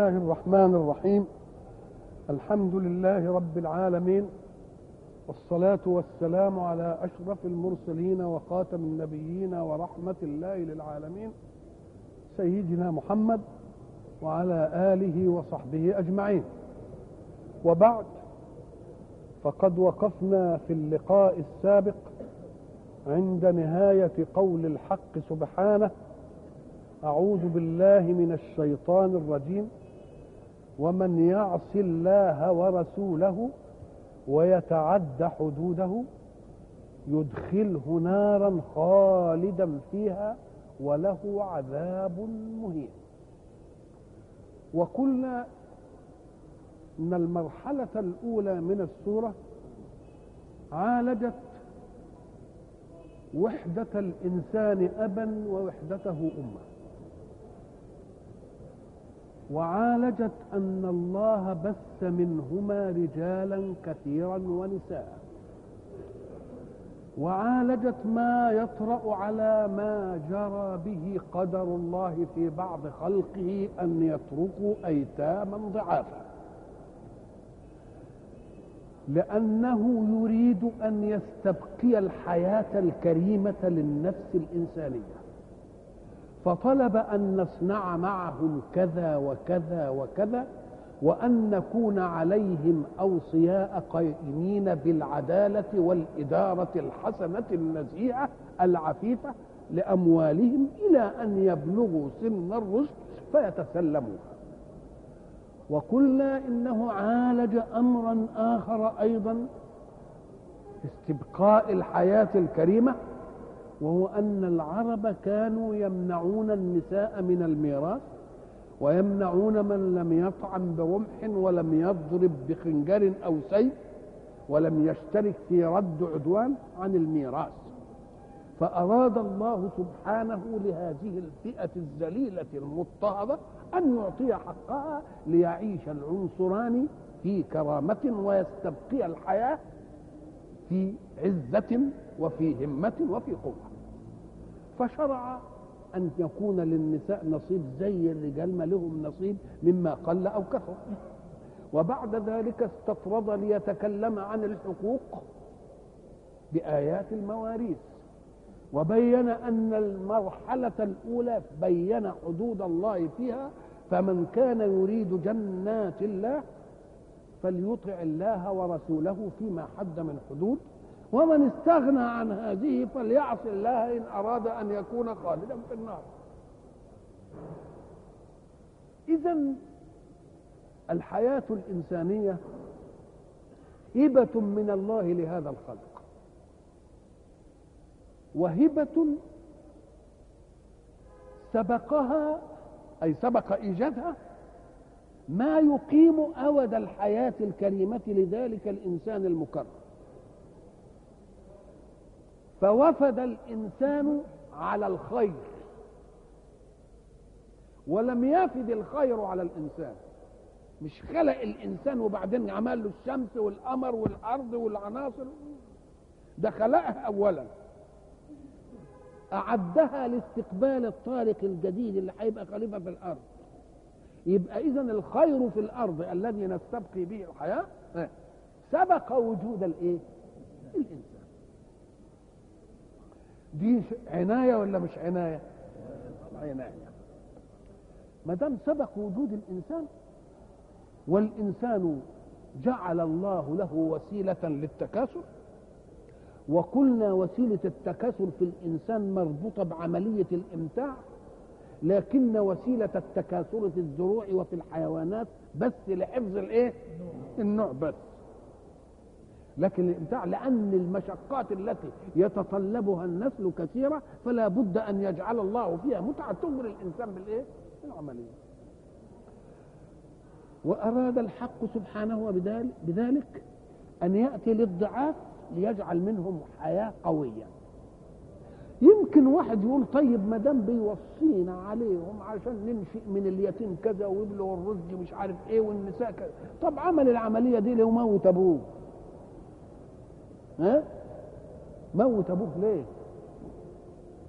الله الرحمن الرحيم الحمد لله رب العالمين والصلاة والسلام على أشرف المرسلين وخاتم النبيين ورحمة الله للعالمين سيدنا محمد وعلى آله وصحبه أجمعين وبعد فقد وقفنا في اللقاء السابق عند نهاية قول الحق سبحانه أعوذ بالله من الشيطان الرجيم ومن يعص الله ورسوله ويتعد حدوده يدخله نارا خالدا فيها وله عذاب مهين وقلنا ان المرحله الاولى من السوره عالجت وحده الانسان ابا ووحدته امه وعالجت ان الله بث منهما رجالا كثيرا ونساء وعالجت ما يطرا على ما جرى به قدر الله في بعض خلقه ان يتركوا ايتاما ضعافا لانه يريد ان يستبقي الحياه الكريمه للنفس الانسانيه فطلب ان نصنع معهم كذا وكذا وكذا وان نكون عليهم اوصياء قائمين بالعداله والاداره الحسنه النزيهه العفيفه لاموالهم الى ان يبلغوا سن الرشد فيتسلموها وقلنا انه عالج امرا اخر ايضا استبقاء الحياه الكريمه وهو ان العرب كانوا يمنعون النساء من الميراث ويمنعون من لم يطعم برمح ولم يضرب بخنجر او سيف ولم يشترك في رد عدوان عن الميراث فاراد الله سبحانه لهذه الفئه الذليله المضطهده ان يعطي حقها ليعيش العنصران في كرامه ويستبقي الحياه في عزه وفي همه وفي قوه فشرع أن يكون للنساء نصيب زي الرجال ما لهم نصيب مما قل أو كثر وبعد ذلك استطرد ليتكلم عن الحقوق بآيات المواريث وبين أن المرحلة الأولى بين حدود الله فيها فمن كان يريد جنات الله فليطع الله ورسوله فيما حد من حدود ومن استغنى عن هذه فليعص الله ان اراد ان يكون خالدا في النار اذا الحياه الانسانيه هبه من الله لهذا الخلق وهبه سبقها اي سبق ايجادها ما يقيم اود الحياه الكريمه لذلك الانسان المكرم فوفد الانسان على الخير ولم يفد الخير على الانسان مش خلق الانسان وبعدين عمل له الشمس والقمر والارض والعناصر ده خلقها اولا اعدها لاستقبال الطارق الجديد اللي هيبقى خليفه في الارض يبقى اذا الخير في الارض الذي نستبقي به الحياه سبق وجود الايه الانسان دي عنايه ولا مش عنايه عنايه ما دام سبق وجود الانسان والانسان جعل الله له وسيله للتكاثر وقلنا وسيله التكاثر في الانسان مربوطه بعمليه الامتاع لكن وسيله التكاثر في الزروع وفي الحيوانات بس لحفظ الايه النوع بس لكن الامتاع لان المشقات التي يتطلبها النسل كثيره فلا بد ان يجعل الله فيها متعه تغري الانسان بالايه؟ بالعمليه. واراد الحق سبحانه بذلك ان ياتي للضعاف ليجعل منهم حياه قويه. يمكن واحد يقول طيب ما دام بيوصينا عليهم عشان ننشئ من اليتيم كذا ويبلغ الرشد مش عارف ايه والنساء كذا، طب عمل العمليه دي ليه موت ابوه؟ ها موت ابوه ليه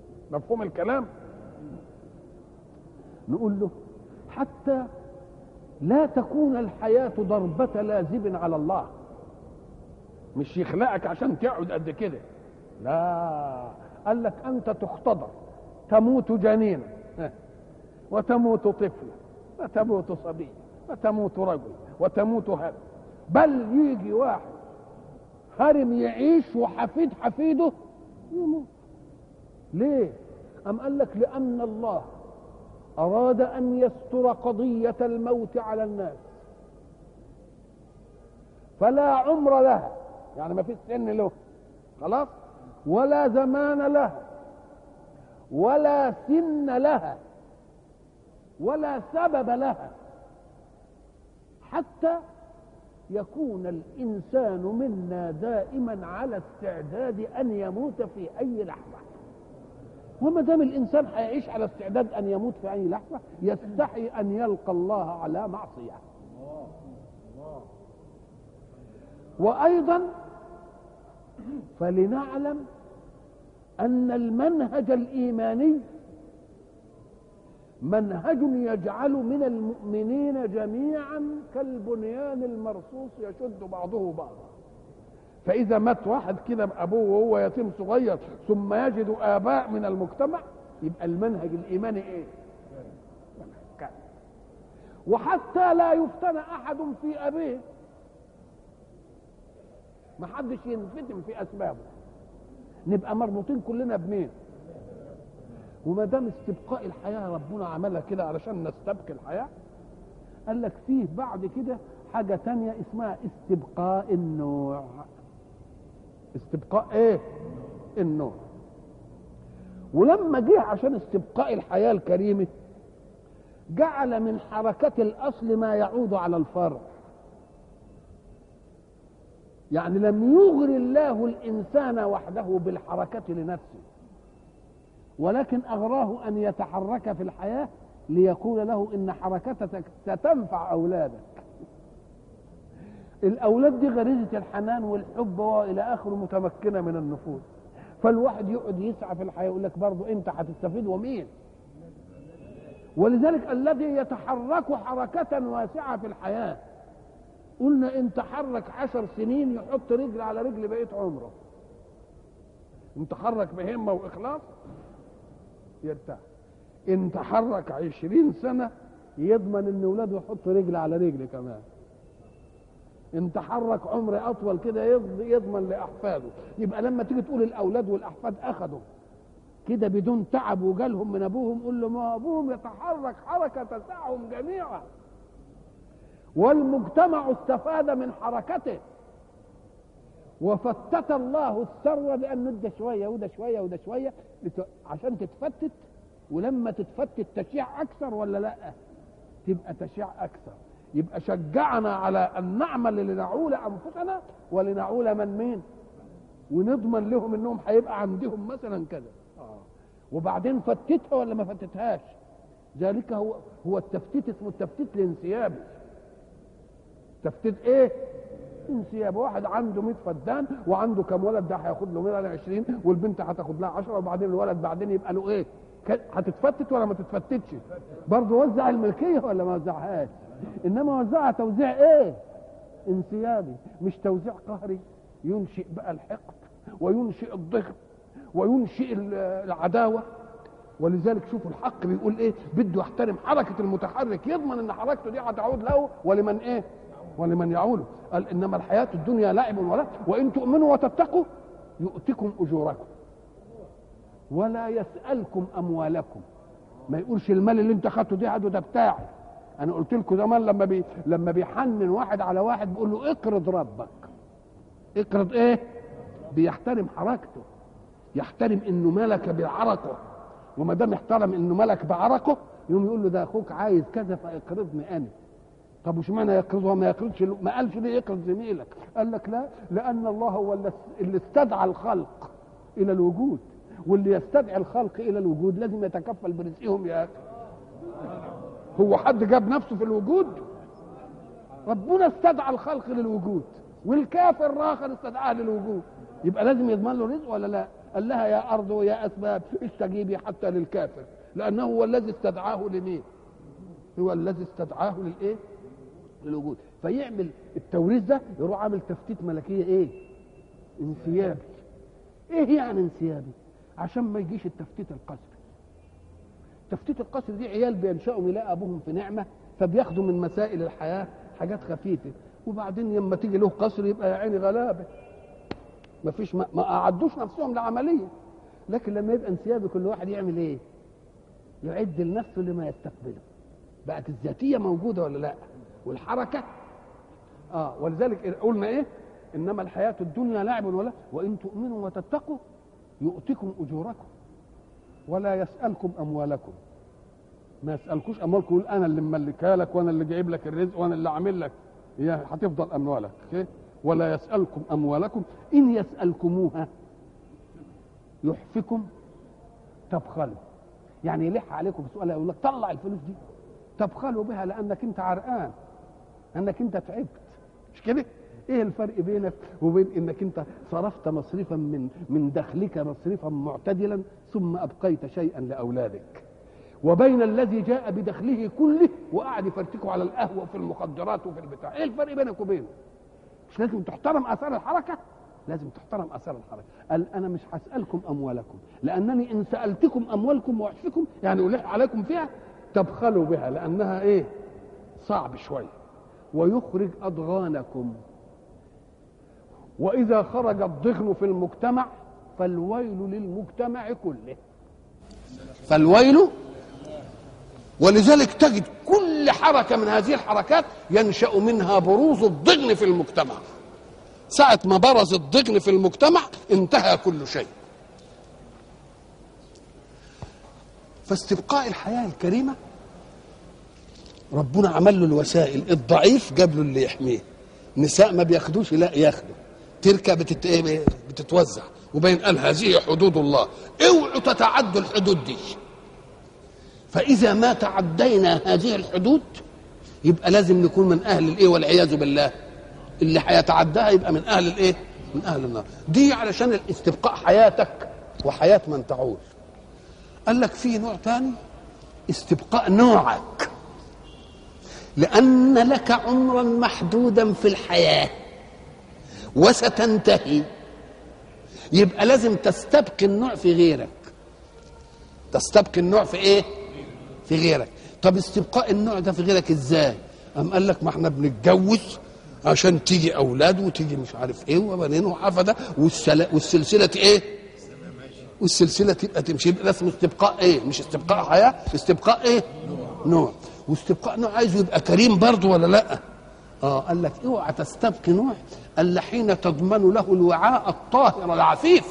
مفهوم الكلام نقول له حتى لا تكون الحياة ضربة لازم على الله مش يخلقك عشان تقعد قد كده لا قال لك أنت تختضر تموت جنينا وتموت طفلا وتموت صبي وتموت رجل وتموت هرم بل يجي واحد هرم يعيش وحفيد حفيده يموت ليه أم قال لك لأن الله أراد أن يستر قضية الموت على الناس فلا عمر لها يعني ما فيش سن له خلاص ولا زمان لها ولا سن لها ولا سبب لها حتى يكون الإنسان منا دائما على استعداد أن يموت في أي لحظة وما دام الإنسان هيعيش على استعداد أن يموت في أي لحظة يستحي أن يلقى الله على معصية وأيضا فلنعلم أن المنهج الإيماني منهج يجعل من المؤمنين جميعا كالبنيان المرصوص يشد بعضه بعضا فإذا مات واحد كده أبوه وهو يتيم صغير ثم يجد آباء من المجتمع يبقى المنهج الإيماني إيه؟ وحتى لا يفتن أحد في أبيه ما حدش ينفتن في أسبابه نبقى مربوطين كلنا بمين؟ وما دام استبقاء الحياه ربنا عملها كده علشان نستبقي الحياه قال لك فيه بعد كده حاجه تانية اسمها استبقاء النوع استبقاء ايه النوع ولما جه عشان استبقاء الحياه الكريمه جعل من حركة الأصل ما يعود على الفرع يعني لم يغر الله الإنسان وحده بالحركة لنفسه ولكن أغراه أن يتحرك في الحياة ليقول له إن حركتك ستنفع أولادك الأولاد دي غريزة الحنان والحب وإلى آخره متمكنة من النفوذ فالواحد يقعد يسعى في الحياة يقول لك برضه أنت هتستفيد ومين ولذلك الذي يتحرك حركة واسعة في الحياة قلنا ان تحرك عشر سنين يحط رجل على رجل بقية عمره ان تحرك بهمة واخلاص يرتاح ان تحرك عشرين سنة يضمن ان اولاده يحط رجل على رجل كمان ان تحرك عمر اطول كده يضمن لاحفاده يبقى لما تيجي تقول الاولاد والاحفاد اخذوا كده بدون تعب وجالهم من ابوهم قول له ما ابوهم يتحرك حركه تسعهم جميعا والمجتمع استفاد من حركته وفتت الله الثروه بان ندى شويه وده شويه وده شويه عشان تتفتت ولما تتفتت تشيع اكثر ولا لا تبقى تشيع اكثر يبقى شجعنا على ان نعمل لنعول انفسنا ولنعول من مين ونضمن لهم انهم هيبقى عندهم مثلا كذا وبعدين فتتها ولا ما فتتهاش ذلك هو هو التفتيت اسمه التفتيت الانسيابي تفتيت ايه انسياب واحد عنده 100 فدان وعنده كم ولد ده هياخد له 120 والبنت هتاخد لها 10 وبعدين الولد بعدين يبقى له ايه هتتفتت ولا ما تتفتتش برضه وزع الملكيه ولا ما وزعهاش انما وزعها توزيع ايه انسيابي مش توزيع قهري ينشئ بقى الحقد وينشئ الضغط وينشئ العداوة ولذلك شوفوا الحق بيقول ايه بده يحترم حركة المتحرك يضمن ان حركته دي هتعود له ولمن ايه ولمن يعوله قال انما الحياة الدنيا لعب ولا وان تؤمنوا وتتقوا يؤتكم اجوركم ولا يسألكم اموالكم ما يقولش المال اللي انت خدته دي هذا ده بتاعي انا قلت لكم زمان لما بي لما بيحنن واحد على واحد بيقول له اقرض ربك اقرض ايه بيحترم حركته يحترم انه ملك بعرقه وما دام احترم انه ملك بعرقه يقوم يقول له ده اخوك عايز كذا فاقرضني انا طب وش معنى يقرضه ما يقرضش ما قالش ليه يقرض زميلك قال لك لا لان الله هو اللي استدعى الخلق الى الوجود واللي يستدعي الخلق الى الوجود لازم يتكفل برزقهم يا اخي هو حد جاب نفسه في الوجود ربنا استدعى الخلق للوجود والكافر الاخر استدعاه للوجود يبقى لازم يضمن له رزق ولا لا قال لها يا ارض ويا اسباب استجيبي حتى للكافر لانه هو الذي استدعاه لمين هو الذي استدعاه للايه للوجود فيعمل التوريث ده يروح عامل تفتيت ملكيه ايه انسيابي ايه يعني انسيابي عشان ما يجيش التفتيت القسري تفتيت القسري دي عيال بينشأوا يلاقي ابوهم في نعمه فبياخدوا من مسائل الحياه حاجات خفيفه وبعدين لما تيجي له قصر يبقى يا عيني غلابه ما فيش ما, ما اعدوش نفسهم لعمليه لكن لما يبقى انسيابي كل واحد يعمل ايه يعد لنفسه لما يستقبله بقت الذاتيه موجوده ولا لا والحركه اه ولذلك قلنا ايه انما الحياه الدنيا لعب ولا وان تؤمنوا وتتقوا يؤتكم اجوركم ولا يسالكم اموالكم ما يسالكوش اموالكم يقول انا اللي مملكها لك وانا اللي جايب لك الرزق وانا اللي عامل لك هي هتفضل اموالك okay? ولا يسالكم اموالكم ان يسالكموها يحفكم تبخلوا يعني يلح عليكم بسؤال يقول لك طلع الفلوس دي تبخلوا بها لانك انت عرقان انك انت تعبت مش كده ايه الفرق بينك وبين انك انت صرفت مصرفا من من دخلك مصرفا معتدلا ثم ابقيت شيئا لاولادك وبين الذي جاء بدخله كله وقعد يفرتكوا على القهوه وفي المخدرات وفي البتاع ايه الفرق بينك وبينه مش لازم تحترم اثار الحركه لازم تحترم اثار الحركه قال انا مش هسالكم اموالكم لانني ان سالتكم اموالكم واحفكم يعني الح عليكم فيها تبخلوا بها لانها ايه صعب شويه ويخرج اضغانكم واذا خرج الضغن في المجتمع فالويل للمجتمع كله فالويل ولذلك تجد كل حركه من هذه الحركات ينشا منها بروز الضغن في المجتمع ساعة ما برز الضغن في المجتمع انتهى كل شيء فاستبقاء الحياة الكريمة ربنا عمل له الوسائل الضعيف جاب له اللي يحميه نساء ما بياخدوش لا ياخدوا تركة بتت... بتتوزع وبين قال هذه حدود الله اوعوا تتعدوا الحدود دي فإذا ما تعدينا هذه الحدود يبقى لازم نكون من أهل الإيه والعياذ بالله اللي هيتعداها يبقى من أهل الإيه؟ من أهل النار دي علشان استبقاء حياتك وحياة من تعول قال لك في نوع تاني استبقاء نوعك لأن لك عمرا محدودا في الحياة وستنتهي يبقى لازم تستبقي النوع في غيرك تستبقي النوع في ايه في غيرك طب استبقاء النوع ده في غيرك ازاي قام قال لك ما احنا بنتجوز عشان تيجي اولاد وتيجي مش عارف ايه وبنين وحفده والسلسله ايه والسلسله تبقى تمشي يبقى اسمه استبقاء ايه مش استبقاء حياه استبقاء ايه نوع واستبقاء نوع عايزه يبقى كريم برضه ولا لا اه قال لك اوعى تستبقي نوع الا حين تضمن له الوعاء الطاهر العفيف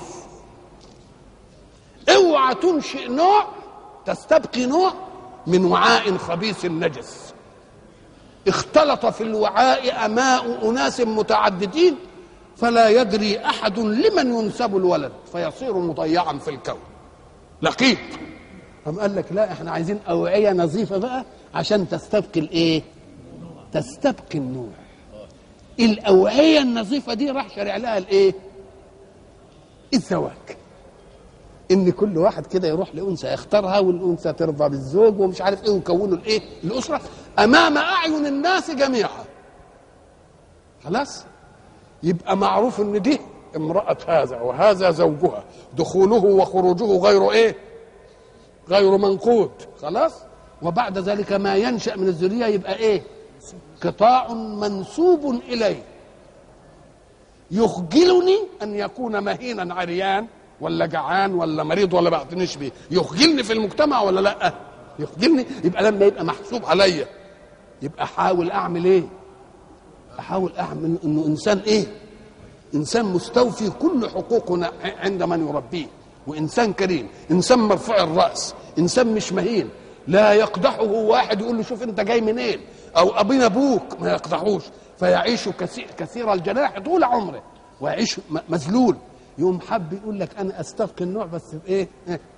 اوعى تنشئ نوع تستبقي نوع من وعاء خبيث نجس اختلط في الوعاء اماء اناس متعددين فلا يدري احد لمن ينسب الولد فيصير مضيعا في الكون لقيط أم قال لك لا احنا عايزين اوعيه نظيفه بقى عشان تستبقي الايه تستبقي النوع الاوعيه النظيفه دي راح شارع لها الايه الزواج ان كل واحد كده يروح لانثى يختارها والانثى ترضى بالزوج ومش عارف ايه ويكونوا الايه الاسره امام اعين الناس جميعا خلاص يبقى معروف ان دي امراه هذا وهذا زوجها دخوله وخروجه غير ايه غير منقود خلاص وبعد ذلك ما ينشا من الذريه يبقى ايه قطاع منسوب اليه يخجلني ان يكون مهينا عريان ولا جعان ولا مريض ولا بعتنيش بيه يخجلني في المجتمع ولا لا يخجلني يبقى لما يبقى محسوب عليا يبقى احاول اعمل ايه احاول اعمل انه انسان ايه انسان مستوفي كل حقوقنا عند من يربيه وانسان كريم انسان مرفوع الراس انسان مش مهين لا يقدحه واحد يقول له شوف انت جاي منين او ابينا ابوك ما يقدحوش فيعيش كثير, كثير الجناح طول عمره ويعيش مذلول يقوم حب يقول لك انا استبقي النوع بس بايه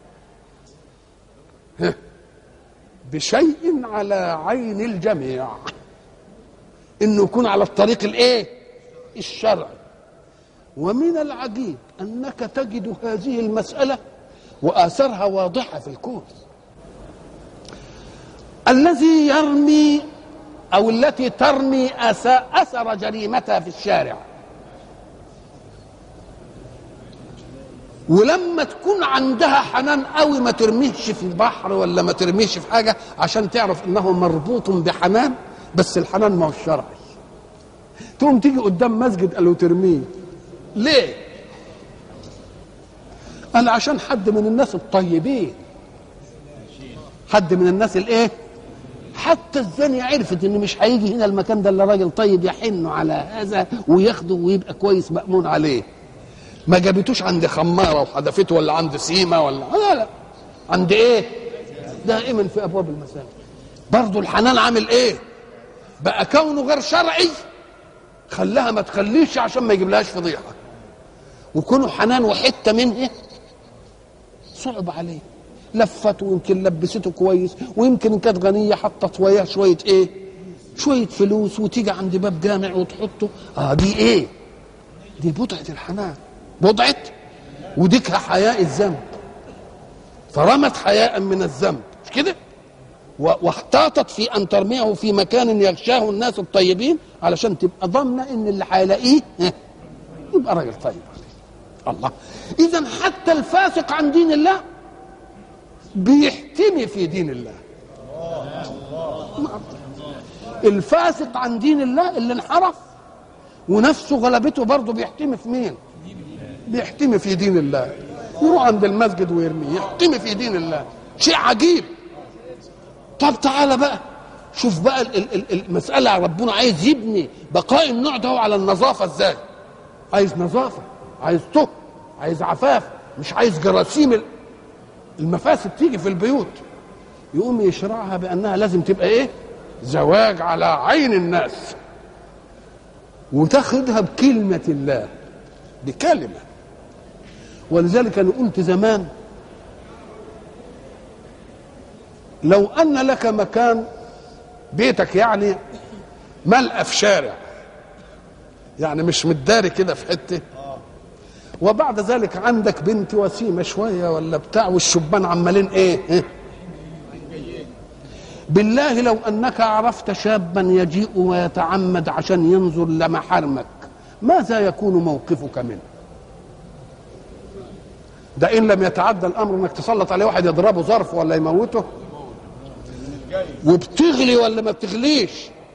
بشيء على عين الجميع انه يكون على الطريق الايه الشرعي ومن العجيب انك تجد هذه المساله واثرها واضحه في الكون الذي يرمي او التي ترمي أث- اثر جريمتها في الشارع ولما تكون عندها حنان قوي ما ترميهش في البحر ولا ما ترميهش في حاجه عشان تعرف انه مربوط بحنان بس الحنان ما هو الشرعي تقوم تيجي قدام مسجد قالوا ترميه ليه قال عشان حد من الناس الطيبين حد من الناس الايه حتى الزانية عرفت ان مش هيجي هنا المكان ده الا راجل طيب يحن على هذا وياخده ويبقى كويس مأمون عليه ما جابتوش عند خمارة وحدفته ولا عند سيمة ولا لا لا عند ايه دائما في ابواب المساجد برضو الحنان عامل ايه بقى كونه غير شرعي خلاها ما تخليش عشان ما يجيبلهاش فضيحة وكونه حنان وحتة منه صعب عليه لفته ويمكن لبسته كويس ويمكن إن كانت غنيه حطت وياه شويه ايه؟ شويه فلوس وتيجي عند باب جامع وتحطه اه دي ايه؟ دي بضعه الحنان بضعه وديكها حياء الذنب فرمت حياء من الذنب مش كده؟ و- واحتاطت في ان ترميه في مكان يغشاه الناس الطيبين علشان تبقى ضامنه ان اللي هيلاقيه ها، يبقى راجل طيب الله اذا حتى الفاسق عن دين الله بيحتمي في دين الله الفاسق عن دين الله اللي انحرف ونفسه غلبته برضه بيحتمي في مين بيحتمي في دين الله يروح عند المسجد ويرميه يحتمي في دين الله شيء عجيب طب تعالى بقى شوف بقى ال- ال- ال- المسألة ربنا عايز يبني بقاء النوع ده على النظافة ازاي عايز نظافة عايز طهر عايز عفاف مش عايز جراثيم ال- المفاسد تيجي في البيوت يقوم يشرعها بانها لازم تبقى ايه زواج على عين الناس وتاخدها بكلمة الله بكلمة ولذلك انا قلت زمان لو ان لك مكان بيتك يعني ملقى في شارع يعني مش متداري كده في حته وبعد ذلك عندك بنت وسيمه شويه ولا بتاع والشبان عمالين ايه, إيه؟ بالله لو انك عرفت شابا يجيء ويتعمد عشان ينظر لمحارمك ماذا يكون موقفك منه ده ان لم يتعدى الامر انك تسلط عليه واحد يضربه ظرف ولا يموته وبتغلي ولا ما بتغليش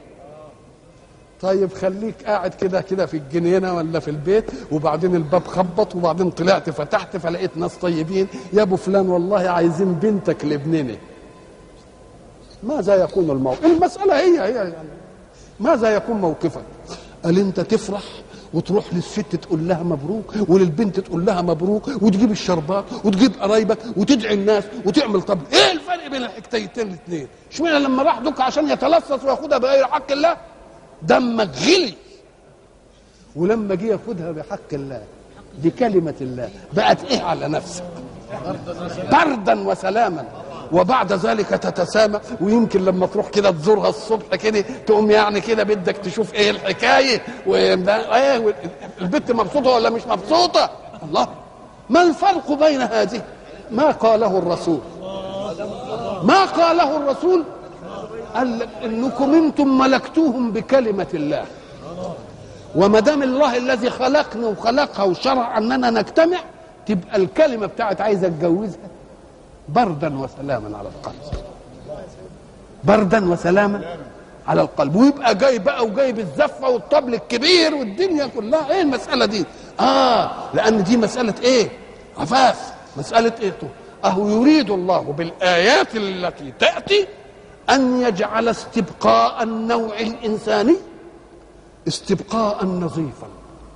طيب خليك قاعد كده كده في الجنينه ولا في البيت وبعدين الباب خبط وبعدين طلعت فتحت فلقيت ناس طيبين يا ابو فلان والله عايزين بنتك لابننا ماذا يكون الموقف المساله هي هي يعني ماذا يكون موقفك قال انت تفرح وتروح للست تقول لها مبروك وللبنت تقول لها مبروك وتجيب الشربات وتجيب قرايبك وتدعي الناس وتعمل طب ايه الفرق بين الحكايتين الاثنين اشمعنى لما راح دك عشان يتلصص وياخدها بغير حق الله دمك غلي ولما جه ياخدها بحق الله بكلمة الله بقت ايه على نفسك بردا وسلاما وبعد ذلك تتسامى ويمكن لما تروح كده تزورها الصبح كده تقوم يعني كده بدك تشوف ايه الحكايه وايه البت مبسوطه ولا مش مبسوطه الله ما الفرق بين هذه ما قاله الرسول ما قاله الرسول قال انكم انتم ملكتوهم بكلمه الله وما دام الله الذي خلقنا وخلقها وشرع اننا نجتمع تبقى الكلمه بتاعت عايزه اتجوزها بردا وسلاما على القلب بردا وسلاما على القلب ويبقى جاي بقى وجايب الزفه والطبل الكبير والدنيا كلها ايه المساله دي اه لان دي مساله ايه عفاف مساله ايه اهو يريد الله بالايات التي تاتي ان يجعل استبقاء النوع الانساني استبقاء نظيفا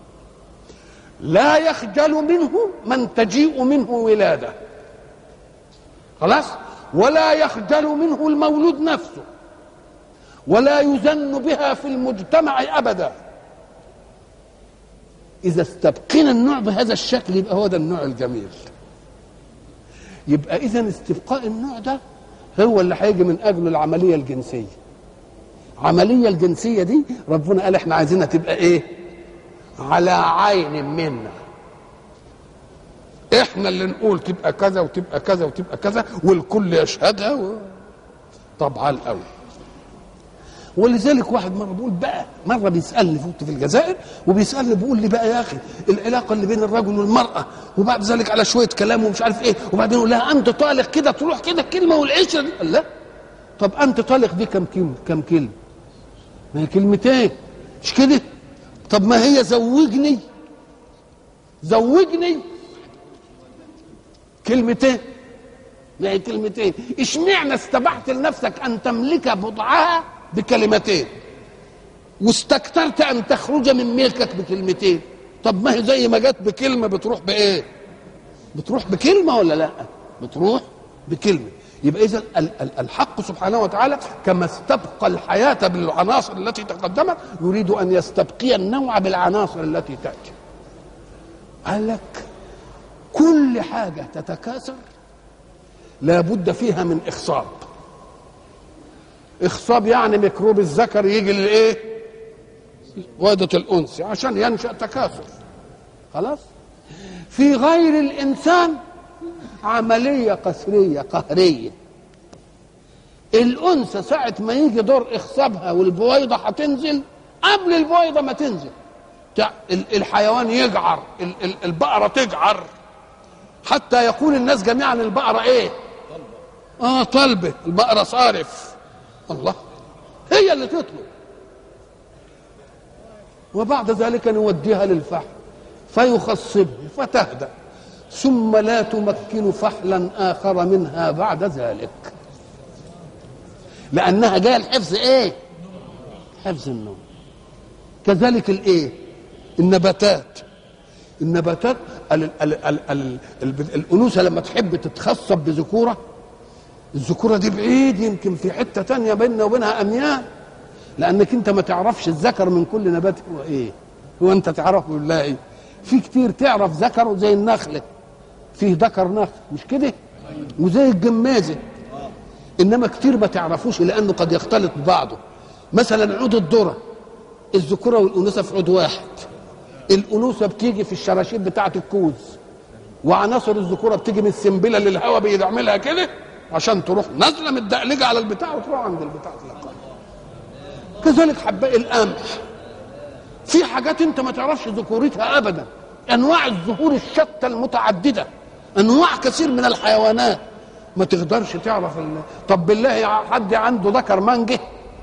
لا يخجل منه من تجيء منه ولاده خلاص ولا يخجل منه المولود نفسه ولا يزن بها في المجتمع ابدا اذا استبقينا النوع بهذا الشكل يبقى هو ده النوع الجميل يبقى اذا استبقاء النوع ده هو اللي هيجي من اجل العمليه الجنسيه العمليه الجنسيه دي ربنا قال احنا عايزينها تبقى ايه على عين منا احنا اللي نقول تبقى كذا وتبقى كذا وتبقى كذا والكل يشهدها و... طبعا قوي ولذلك واحد مره بيقول بقى مره بيسالني كنت في الجزائر وبيسالني بيقول لي بقى يا اخي العلاقه اللي بين الرجل والمراه وبعد ذلك على شويه كلام ومش عارف ايه وبعدين يقول لها انت طالق كده تروح كده كلمه والعشره دي قال لا طب انت طالق دي كم كلمه كم كلمه ما هي كلمتين مش كده طب ما هي زوجني زوجني كلمتين ما هي كلمتين اشمعنى استبحت لنفسك ان تملك بضعها بكلمتين واستكثرت ان تخرج من ملكك بكلمتين طب ما هي زي ما جت بكلمه بتروح بايه بتروح بكلمه ولا لا بتروح بكلمه يبقى اذا الحق سبحانه وتعالى كما استبقى الحياه بالعناصر التي تقدمت يريد ان يستبقي النوع بالعناصر التي تاتي قال لك كل حاجه تتكاثر لابد فيها من اخصاب اخصاب يعني ميكروب الذكر يجي للايه وادة الانثى عشان ينشا تكاثر خلاص في غير الانسان عمليه قسريه قهريه الانثى ساعه ما يجي دور اخصابها والبويضه هتنزل قبل البويضه ما تنزل الحيوان يجعر البقره تجعر حتى يقول الناس جميعا البقره ايه اه طلبه البقره صارف الله هي اللي تطلب وبعد ذلك نوديها للفحل فيخصبه فتهدأ ثم لا تمكن فحلا آخر منها بعد ذلك لأنها جاية الحفظ إيه حفظ النوم كذلك الإيه النباتات النباتات ال ال ال ال ال الأنوثة لما تحب تتخصب بذكورة الذكورة دي بعيد يمكن في حتة تانية بيننا وبينها أميال لأنك أنت ما تعرفش الذكر من كل نبات هو إيه هو أنت تعرفه بالله إيه في كتير تعرف ذكره زي النخلة فيه ذكر نخل مش كده وزي الجمازة إنما كتير ما تعرفوش لأنه قد يختلط ببعضه مثلا عود الذرة الذكورة والأنوثة في عود واحد الأنوثة بتيجي في الشراشيب بتاعة الكوز وعناصر الذكورة بتيجي من السنبلة اللي الهواء بيعملها كده عشان تروح نازلة متدقلجة على البتاع وتروح عند البتاع تلقاها كذلك حباء القمح في حاجات انت ما تعرفش ذكورتها ابدا انواع الزهور الشتى المتعدده انواع كثير من الحيوانات ما تقدرش تعرف ال... طب بالله حد عنده ذكر مانجه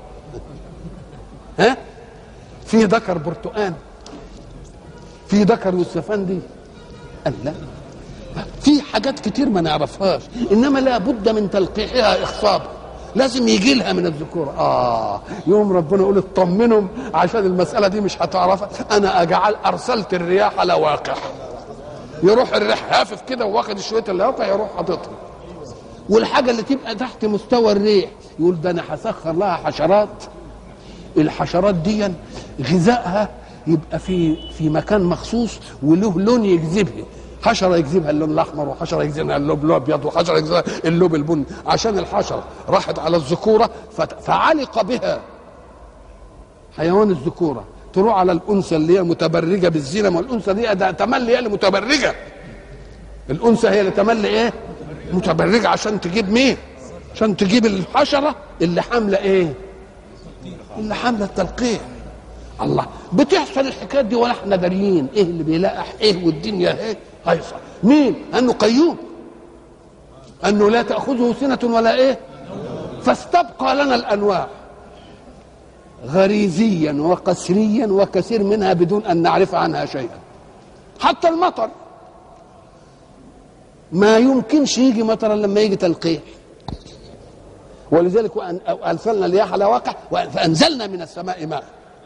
ها في ذكر برتقان في ذكر يوسفندي قال لا في حاجات كتير ما نعرفهاش انما لابد من تلقيحها اخصابا لازم يجي لها من الذكور اه يوم ربنا يقول اطمنهم عشان المساله دي مش هتعرفها انا اجعل ارسلت الرياح لواقح يروح الريح هافف كده واخد شويه اللواقع يروح حاططها والحاجه اللي تبقى تحت مستوى الريح يقول ده انا هسخر لها حشرات الحشرات دي غذائها يبقى في في مكان مخصوص وله لون يجذبها حشره يجذبها اللون الاحمر وحشره يجذبها اللون الابيض وحشره يجذبها اللون البني عشان الحشره راحت على الذكوره فعلق بها حيوان الذكوره تروح على الانثى اللي هي متبرجه بالزينه ما الانثى دي ده تملي هي اللي متبرجه الانثى هي اللي تملي ايه متبرجه عشان تجيب مين عشان تجيب الحشره اللي حامله ايه اللي حامله التلقيح الله بتحصل الحكايات دي ولا احنا داريين ايه اللي بيلقح ايه والدنيا ايه هيصل مين انه قيوم انه لا تاخذه سنه ولا ايه فاستبقى لنا الانواع غريزيا وقسريا وكثير منها بدون ان نعرف عنها شيئا حتى المطر ما يمكنش يجي مطرا لما يجي تلقيح ولذلك ارسلنا الرياح على واقع فانزلنا من السماء ماء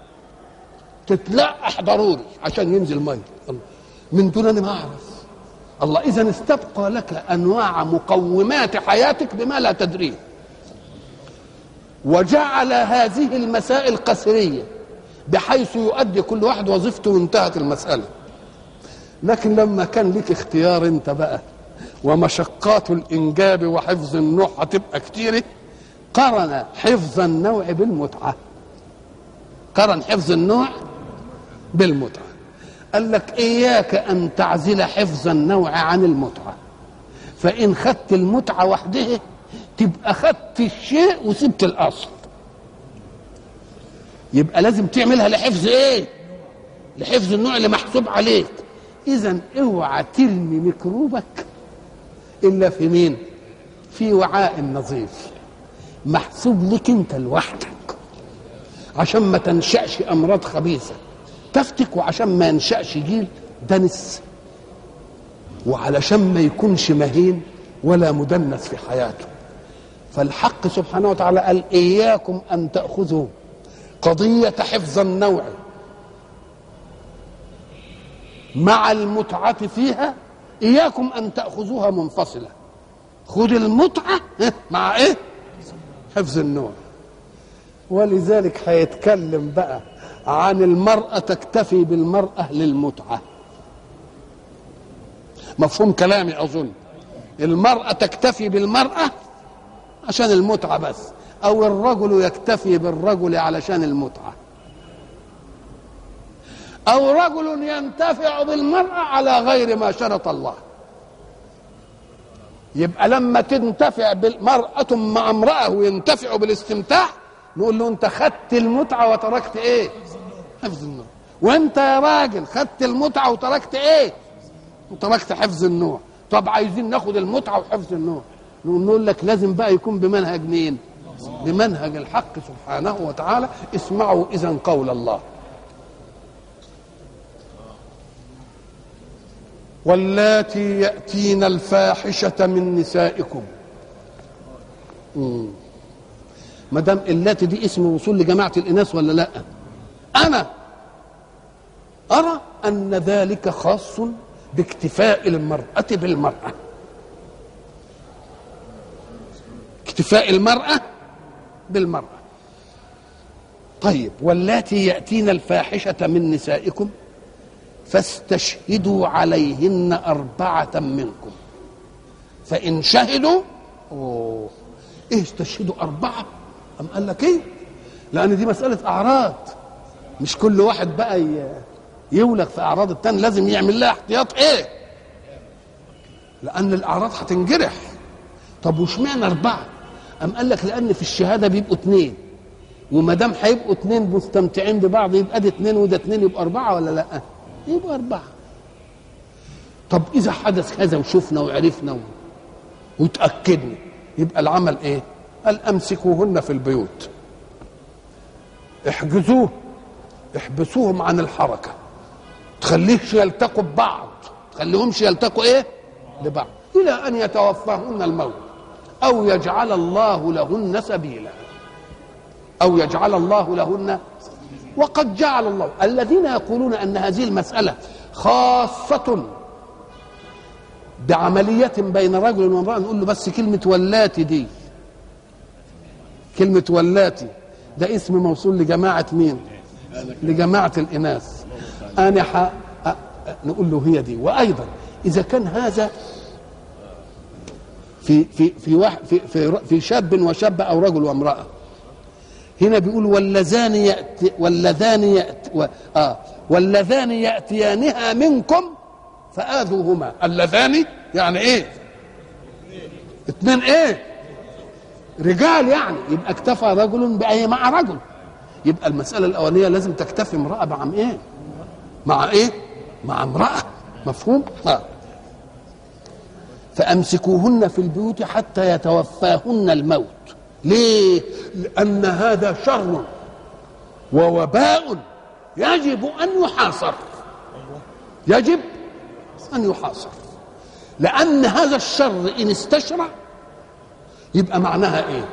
تتلقح ضروري عشان ينزل ميه من دون ان ما اعرف الله اذا استبقى لك انواع مقومات حياتك بما لا تدريه وجعل هذه المسائل قسريه بحيث يؤدي كل واحد وظيفته وانتهت المساله لكن لما كان لك اختيار انت بقى ومشقات الانجاب وحفظ النوع هتبقى كتيره قرن حفظ النوع بالمتعه قرن حفظ النوع بالمتعة قال لك إياك أن تعزل حفظ النوع عن المتعة فإن خدت المتعة وحدها تبقى خدت الشيء وسبت الأصل يبقى لازم تعملها لحفظ ايه لحفظ النوع اللي محسوب عليك اذا اوعى ترمي ميكروبك الا في مين في وعاء نظيف محسوب لك انت لوحدك عشان ما تنشأش امراض خبيثه تفتك وعشان ما ينشأش جيل دنس وعلشان ما يكونش مهين ولا مدنس في حياته فالحق سبحانه وتعالى قال إياكم أن تأخذوا قضية حفظ النوع مع المتعة فيها إياكم أن تأخذوها منفصلة خذ المتعة مع إيه حفظ النوع ولذلك هيتكلم بقى عن المرأة تكتفي بالمرأة للمتعة مفهوم كلامي أظن المرأة تكتفي بالمرأة عشان المتعة بس أو الرجل يكتفي بالرجل علشان المتعة أو رجل ينتفع بالمرأة على غير ما شرط الله يبقى لما تنتفع بالمرأة مع امرأة وينتفع بالاستمتاع نقول له أنت خدت المتعة وتركت إيه؟ حفظ النوع وأنت يا راجل خدت المتعة وتركت إيه؟ وتركت حفظ النوع طب عايزين ناخد المتعة وحفظ النوع نقول لك لازم بقى يكون بمنهج مين؟ بمنهج الحق سبحانه وتعالى اسمعوا إذا قول الله واللاتي يأتين الفاحشة من نسائكم ما دام اللاتي دي اسم وصول لجماعة الإناث ولا لا أنا أرى أن ذلك خاص باكتفاء المرأة بالمرأة اكتفاء المرأة بالمرأة طيب واللاتي يأتين الفاحشة من نسائكم فاستشهدوا عليهن أربعة منكم فإن شهدوا أوه. إيه استشهدوا أربعة أم قال لك إيه لأن دي مسألة أعراض مش كل واحد بقى يولك في أعراض التاني لازم يعمل لها احتياط إيه لأن الأعراض هتنجرح طب واشمعنى أربعة أم قال لك لأن في الشهادة بيبقوا اثنين وما دام هيبقوا اثنين مستمتعين ببعض يبقى ده اثنين وده اثنين يبقى أربعة ولا لأ؟ يبقى أربعة طب إذا حدث هذا وشفنا وعرفنا و... وتأكدنا يبقى العمل إيه؟ قال أمسكوهن في البيوت احجزوه احبسوهم عن الحركة تخليهش يلتقوا ببعض تخليهمش يلتقوا إيه؟ ببعض إلى أن يتوفاهن الموت أو يجعل الله لهن سبيلا أو يجعل الله لهن وقد جعل الله الذين يقولون أن هذه المسألة خاصة بعملية بين رجل وامرأة نقول له بس كلمة ولاتي دي كلمة ولاتي ده اسم موصول لجماعة مين؟ لجماعة الإناث أنا ح... نقول له هي دي وأيضا إذا كان هذا في في في واحد في في, في شاب وشابة أو رجل وامرأة هنا بيقول واللذان يأتي واللذان يأتي و... آه واللذان يأتيانها منكم فآذوهما اللذان يعني ايه اثنين ايه رجال يعني يبقى اكتفى رجل بأي مع رجل يبقى المسألة الأولانية لازم تكتفي امرأة مع ايه مع ايه مع امرأة مفهوم آه. فأمسكوهن في البيوت حتى يتوفاهن الموت ليه لأن هذا شر ووباء يجب أن يحاصر يجب أن يحاصر لأن هذا الشر إن استشرع يبقى معناها إيه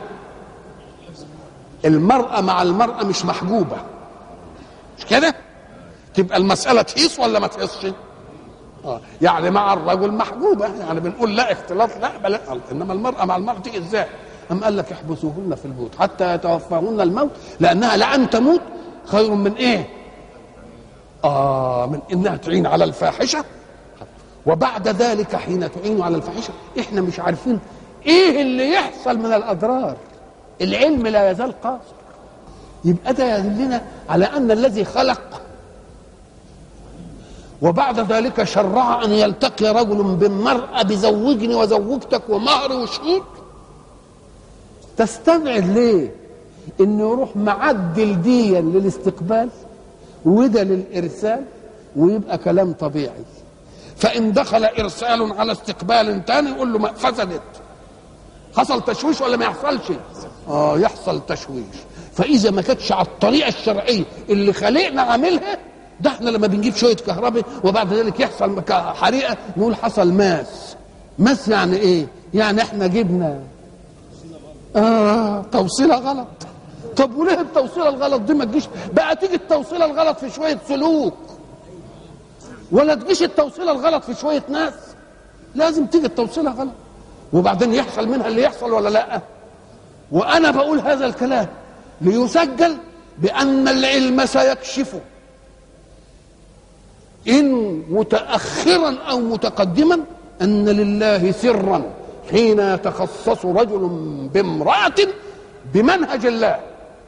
المرأة مع المرأة مش محجوبة مش كده تبقى المسألة تهيص ولا ما تهيصش آه. يعني مع الرجل محجوبة يعني بنقول لا اختلاط لا بل إنما المرأة مع المرأة تيجي إزاي أم قال لك احبسوهن في البيوت حتى يتوفاهن الموت لأنها لأن تموت خير من إيه آه من إنها تعين على الفاحشة وبعد ذلك حين تعين على الفاحشة إحنا مش عارفين إيه اللي يحصل من الأضرار العلم لا يزال قاصر يبقى ده يدلنا على أن الذي خلق وبعد ذلك شرع أن يلتقي رجل بالمرأة بزوجني وزوجتك ومهر وشهود تستبعد ليه انه يروح معدل ديا للاستقبال وده للارسال ويبقى كلام طبيعي فان دخل ارسال على استقبال تاني يقول له ما فسدت حصل تشويش ولا ما يحصلش اه يحصل تشويش فاذا ما كانتش على الطريقه الشرعيه اللي خلقنا عاملها ده احنا لما بنجيب شويه كهرباء وبعد ذلك يحصل حريقه نقول حصل ماس ماس يعني ايه يعني احنا جبنا اه توصيله غلط طب وليه التوصيله الغلط دي ما تجيش بقى تيجي التوصيله الغلط في شويه سلوك ولا تجيش التوصيله الغلط في شويه ناس لازم تيجي التوصيله غلط وبعدين يحصل منها اللي يحصل ولا لا وانا بقول هذا الكلام ليسجل بان العلم سيكشف ان متاخرا او متقدما ان لله سرا حين يتخصص رجل بامراه بمنهج الله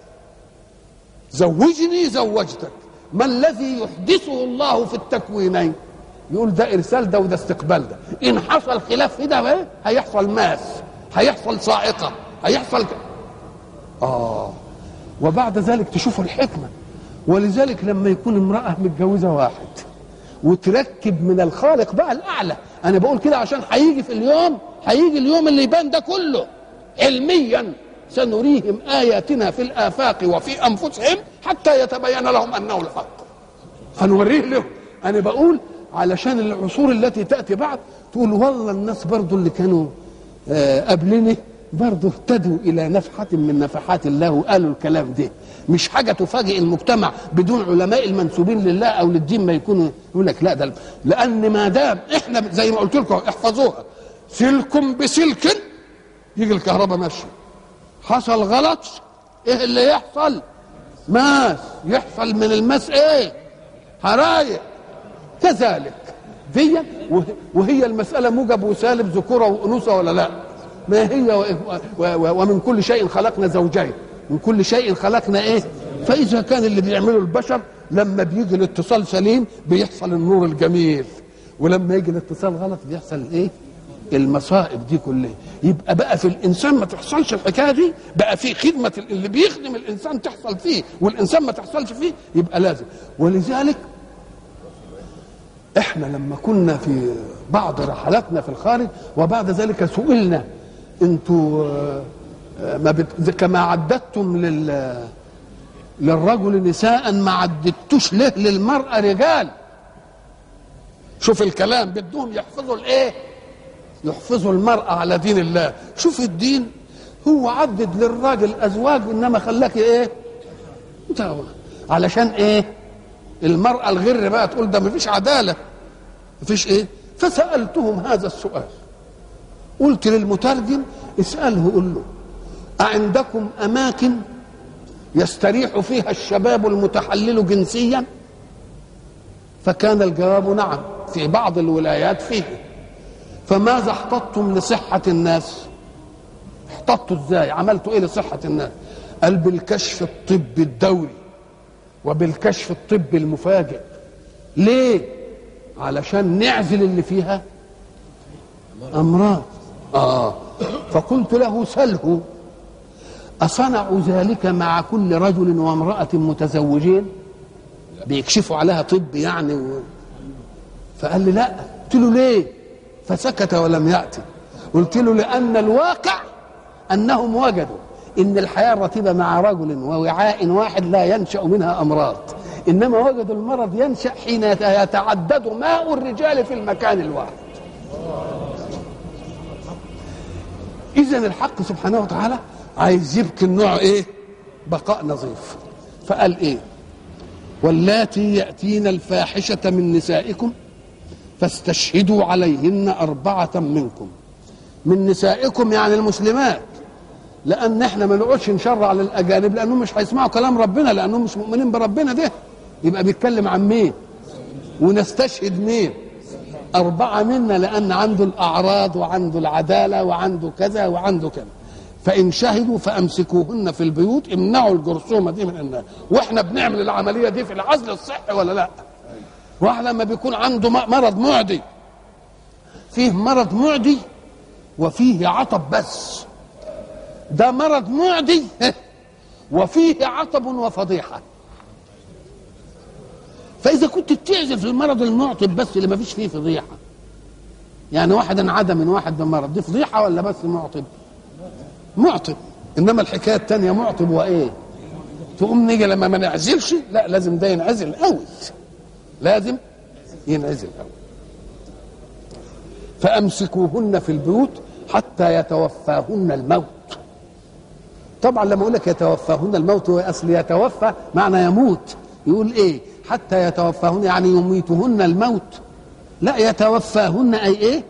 زوجني زوجتك ما الذي يحدثه الله في التكوينين يقول ده ارسال ده وده استقبال ده ان حصل خلاف في ده ايه هيحصل ماس هيحصل صاعقه هيحصل ك... اه وبعد ذلك تشوفوا الحكمه ولذلك لما يكون امراه متجوزه واحد وتركب من الخالق بقى الاعلى انا بقول كده عشان هيجي في اليوم هيجي اليوم اللي يبان ده كله علميا سنريهم اياتنا في الافاق وفي انفسهم حتى يتبين لهم انه الحق هنوريه لهم انا بقول علشان العصور التي تاتي بعد تقول والله الناس برضو اللي كانوا آه قبلني برضو اهتدوا الى نفحه من نفحات الله وقالوا الكلام ده مش حاجه تفاجئ المجتمع بدون علماء المنسوبين لله او للدين ما يكونوا يقول لك لا ده لان ما دام احنا زي ما قلت لكم احفظوها سلك بسلك يجي الكهرباء ماشيه حصل غلط ايه اللي يحصل ماس يحصل من الماس ايه حرايق كذلك دي وهي المسألة موجب وسالب ذكورة وأنوثة ولا لا ما هي ومن كل شيء خلقنا زوجين من كل شيء خلقنا ايه فإذا كان اللي بيعمله البشر لما بيجي الاتصال سليم بيحصل النور الجميل ولما يجي الاتصال غلط بيحصل ايه المصائب دي كلها يبقى بقى في الانسان ما تحصلش الحكايه دي بقى في خدمه اللي بيخدم الانسان تحصل فيه والانسان ما تحصلش فيه يبقى لازم ولذلك احنا لما كنا في بعض رحلاتنا في الخارج وبعد ذلك سئلنا انتوا ما بت... كما عددتم لل للرجل نساء ما عددتوش ليه للمرأة رجال شوف الكلام بدهم يحفظوا الايه يحفظوا المرأة على دين الله شوف الدين هو عدد للراجل أزواج إنما خلاك إيه علشان إيه المرأة الغر بقى تقول ده مفيش عدالة مفيش إيه فسألتهم هذا السؤال قلت للمترجم اسأله قل له أعندكم أماكن يستريح فيها الشباب المتحلل جنسيا فكان الجواب نعم في بعض الولايات فيه فماذا احتطتم لصحة الناس احتطتوا ازاي عملتوا ايه لصحة الناس قال بالكشف الطبي الدوري وبالكشف الطبي المفاجئ ليه علشان نعزل اللي فيها امراض اه فقلت له سله أصنعوا ذلك مع كل رجل وامرأة متزوجين بيكشفوا عليها طب يعني و... فقال لي لا قلت له ليه فسكت ولم يأتي قلت له لأن الواقع أنهم وجدوا إن الحياة الرتيبة مع رجل ووعاء واحد لا ينشأ منها أمراض إنما وجدوا المرض ينشأ حين يتعدد ماء الرجال في المكان الواحد إذا الحق سبحانه وتعالى عايز يبكي النوع إيه بقاء نظيف فقال إيه واللاتي يأتين الفاحشة من نسائكم فاستشهدوا عليهن أربعة منكم من نسائكم يعني المسلمات لأن احنا ما نقعدش نشرع على الأجانب لأنهم مش هيسمعوا كلام ربنا لأنهم مش مؤمنين بربنا ده يبقى بيتكلم عن مين ونستشهد مين أربعة منا لأن عنده الأعراض وعنده العدالة وعنده كذا وعنده كذا فإن شهدوا فأمسكوهن في البيوت امنعوا الجرثومة دي من الناس وإحنا بنعمل العملية دي في العزل الصحي ولا لا واحد لما بيكون عنده مرض معدي فيه مرض معدي وفيه عطب بس ده مرض معدي وفيه عطب وفضيحة فإذا كنت بتعزل في المرض المعطب بس اللي ما فيش فيه فضيحة يعني واحد انعدى من واحد بمرض دي فضيحة ولا بس معطب معطب إنما الحكاية التانية معطب وإيه تقوم نيجي لما ما نعزلش لا لازم ده ينعزل قوي لازم ينعزل قوي فامسكوهن في البيوت حتى يتوفاهن الموت طبعا لما اقول لك يتوفاهن الموت هو اصل يتوفى معنى يموت يقول ايه حتى يتوفاهن يعني يميتهن الموت لا يتوفاهن اي ايه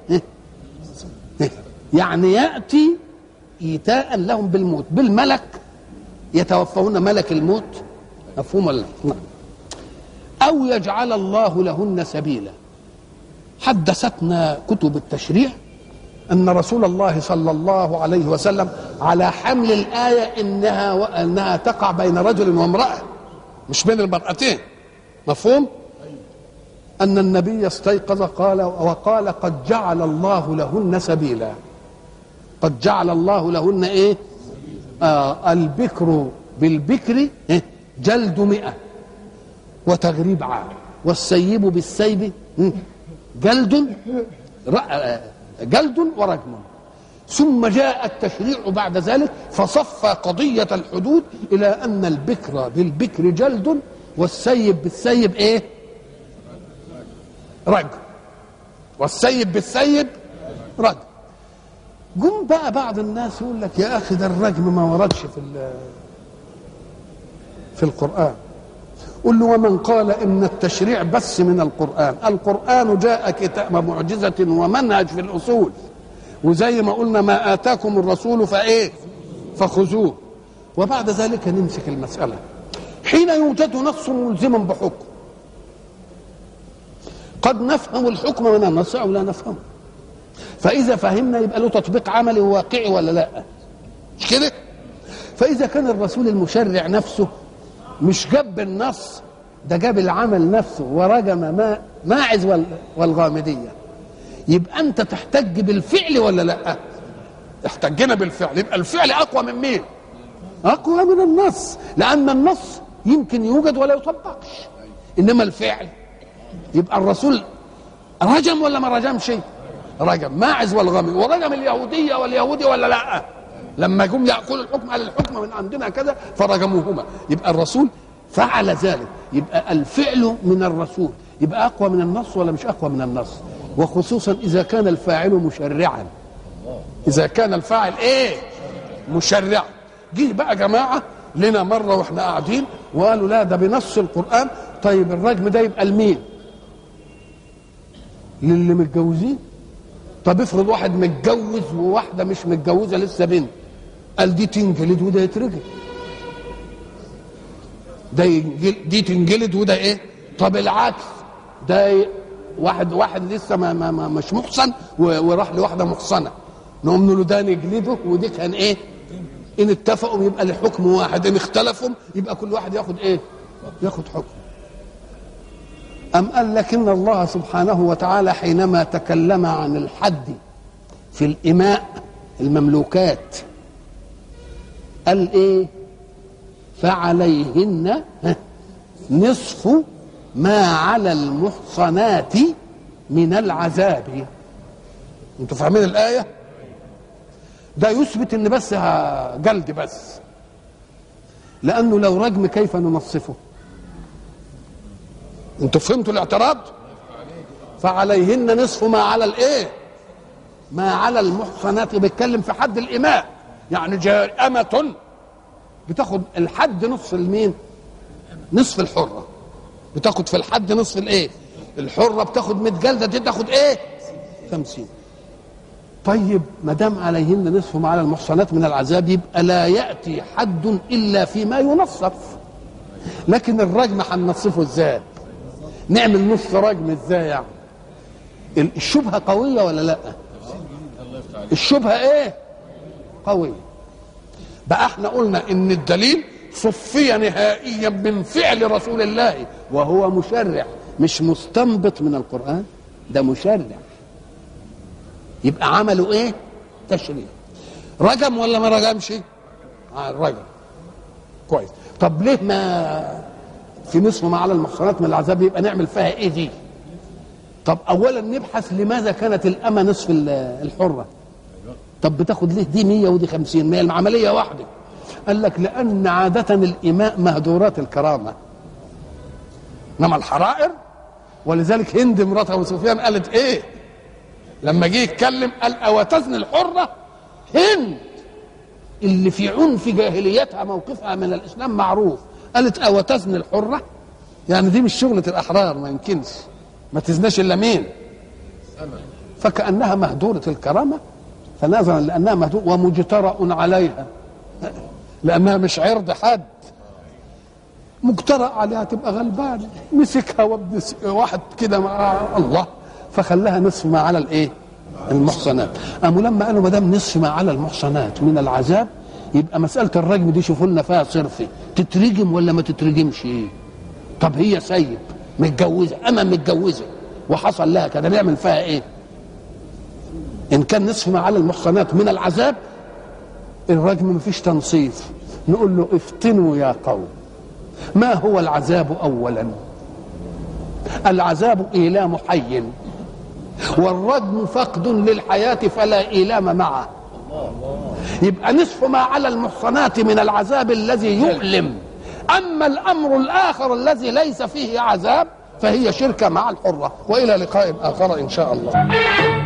يعني ياتي ايتاء لهم بالموت بالملك يتوفاهن ملك الموت مفهوم ولا نعم او يجعل الله لهن سبيلا حدثتنا كتب التشريع ان رسول الله صلى الله عليه وسلم على حمل الايه انها وانها تقع بين رجل وامراه مش بين المرأتين مفهوم ان النبي استيقظ قال وقال قد جعل الله لهن سبيلا قد جعل الله لهن ايه آه البكر بالبكر إيه؟ جلد مئة وتغريب عام والسيب بالسيب جلد جلد ورجم ثم جاء التشريع بعد ذلك فصفى قضية الحدود إلى أن البكر بالبكر جلد والسيب بالسيب إيه رجم والسيب بالسيب رجم جم بقى بعض الناس يقول لك يا أخي ده الرجم ما وردش في في القرآن قل له ومن قال ان التشريع بس من القران القران جاء كتاب معجزه ومنهج في الاصول وزي ما قلنا ما اتاكم الرسول فايه فخذوه وبعد ذلك نمسك المساله حين يوجد نص ملزما بحكم قد نفهم الحكم من النص او لا نفهمه فاذا فهمنا يبقى له تطبيق عملي وواقعي ولا لا مش كده فاذا كان الرسول المشرع نفسه مش جاب النص ده جاب العمل نفسه ورجم ما ماعز والغامديه يبقى انت تحتج بالفعل ولا لا احتجنا بالفعل يبقى الفعل اقوى من مين اقوى من النص لان النص يمكن يوجد ولا يطبقش انما الفعل يبقى الرسول رجم ولا ما رجمش رجم ماعز والغامد ورجم اليهوديه واليهودي ولا لا لما جم ياكلوا الحكم قال الحكم من عندنا كذا فرجموهما يبقى الرسول فعل ذلك يبقى الفعل من الرسول يبقى اقوى من النص ولا مش اقوى من النص وخصوصا اذا كان الفاعل مشرعا اذا كان الفاعل ايه مشرعا جه بقى جماعه لنا مره واحنا قاعدين وقالوا لا ده بنص القران طيب الرجم ده يبقى لمين للي متجوزين طب افرض واحد متجوز وواحده مش متجوزه لسه بنت قال دي تنجلد وده يترجم ده ينجل دي تنجلد وده ايه طب العكس ده واحد واحد لسه ما, ما, ما مش محصن وراح لواحده محصنه نقوم نقول له ده نجلده ودي كان ايه ان اتفقوا يبقى الحكم واحد ان اختلفوا يبقى كل واحد ياخد ايه ياخد حكم أم قال لكن الله سبحانه وتعالى حينما تكلم عن الحد في الإماء المملوكات قال إيه فعليهن نصف ما على المحصنات من العذاب انتوا فاهمين الآية ده يثبت ان بس جلد بس لأنه لو رجم كيف ننصفه انتوا فهمتوا الاعتراض فعليهن نصف ما على الايه ما على المحصنات بيتكلم في حد الاماء يعني أمة بتاخد الحد نصف المين نصف الحرة بتاخد في الحد نصف الايه الحرة بتاخد 100 جلدة دي تاخد ايه 50 طيب ما دام عليهن نصف ما على المحصنات من العذاب يبقى لا ياتي حد الا فيما ينصف لكن الرجم هننصفه ازاي نعمل نص رجم ازاي يعني الشبهه قويه ولا لا الشبهه ايه قويه بقى احنا قلنا ان الدليل صفي نهائيا من فعل رسول الله وهو مشرع مش مستنبط من القران ده مشرع يبقى عملوا ايه تشريع رجم ولا ما رجمش آه رجم كويس طب ليه ما في نصف ما على المحصنات من العذاب يبقى نعمل فيها ايه دي طب اولا نبحث لماذا كانت الامه نصف ال- الحره طب بتاخد ليه دي 100 ودي 50 ما هي العمليه واحده قال لك لان عاده الاماء مهدورات الكرامه انما الحرائر ولذلك هند مرات ابو سفيان قالت ايه لما جه يتكلم قال اوتزن الحره هند اللي في عنف جاهليتها موقفها من الاسلام معروف قالت اوتزن الحره يعني دي مش شغله الاحرار ما يمكنش ما تزناش الا مين فكانها مهدوره الكرامه فنظرا لانها مهدوره ومجترأ عليها لانها مش عرض حد مجترأ عليها تبقى غلبان مسكها وابن س- واحد كده مع الله فخلاها نصف ما على الايه المحصنات قاموا لما قالوا ما دام نصف ما على المحصنات من العذاب يبقى مساله الرجم دي شوفوا لنا فيها صرفي تترجم ولا ما تترجمش ايه طب هي سيب متجوزه اما متجوزه وحصل لها كده نعمل فيها ايه ان كان نصف ما على المحصنات من العذاب الرجم ما فيش تنصيف نقول له افتنوا يا قوم ما هو العذاب اولا العذاب ايلام حي والرجم فقد للحياه فلا ايلام معه يبقى نصف ما على المحصنات من العذاب الذي يؤلم اما الامر الاخر الذي ليس فيه عذاب فهي شركه مع الحره والى لقاء اخر ان شاء الله